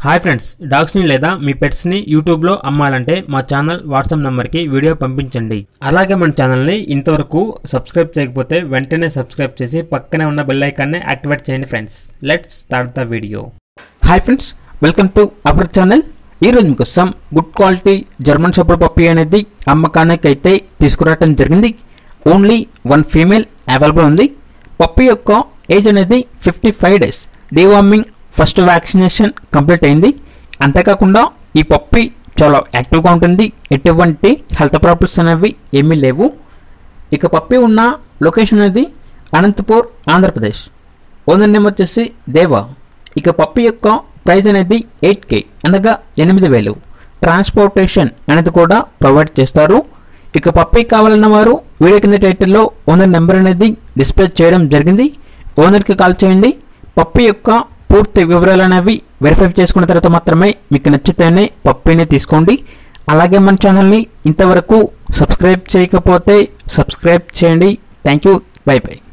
hi friends డాగ్స్ని లేదా మీ పెట్స్ని యూట్యూబ్లో అమ్మాలంటే మా ఛానల్ వాట్సాప్ నెంబర్కి వీడియో పంపించండి అలాగే మన ఛానల్ని ఇంతవరకు సబ్స్క్రైబ్ చేయకపోతే వెంటనే సబ్స్క్రైబ్ చేసి పక్కనే ఉన్న బెల్ ఐకాన్ని యాక్టివేట్ చేయండి friends let's start the video hi friends welcome to our channel ఈరోజు మీకోసం good quality German shepherd puppy అనేది అమ్మకానికి అయితే తీసుకురావడం జరిగింది ఓన్లీ వన్ ఫీమేల్ అవైలబుల్ ఉంది పప్పీ యొక్క ఏజ్ అనేది fifty five days deworming first vaccination complete అయింది అంతేకాకుండా ఈ పప్పీ చాలా యాక్టివ్గా ఉంటుంది ఎటువంటి హెల్త్ ప్రాబ్లమ్స్ అనేవి ఏమీ లేవు ఇక పప్పి ఉన్న లొకేషన్ అనేది అనంతపూర్ ఆంధ్రప్రదేశ్ ఓనర్ నేమ్ వచ్చేసి దేవా ఇక పప్పి యొక్క ప్రైస్ అనేది ఎయిట్ కే అనగా ఎనిమిది వేలు ట్రాన్స్పోర్టేషన్ అనేది కూడా ప్రొవైడ్ చేస్తారు ఇక పప్పి కావాలన్న వారు వీడియో కింద టైటిల్లో ఓనర్ నెంబర్ అనేది డిస్ప్లే చేయడం జరిగింది ఓనర్కి కాల్ చేయండి పప్పి యొక్క పూర్తి వివరాలు అనేవి వెరిఫై చేసుకున్న తర్వాత మాత్రమే మీకు నచ్చితేనే పప్పిని తీసుకోండి అలాగే మన ఛానల్ని ఇంతవరకు సబ్స్క్రైబ్ చేయకపోతే సబ్స్క్రైబ్ చేయండి థ్యాంక్ యూ బై బై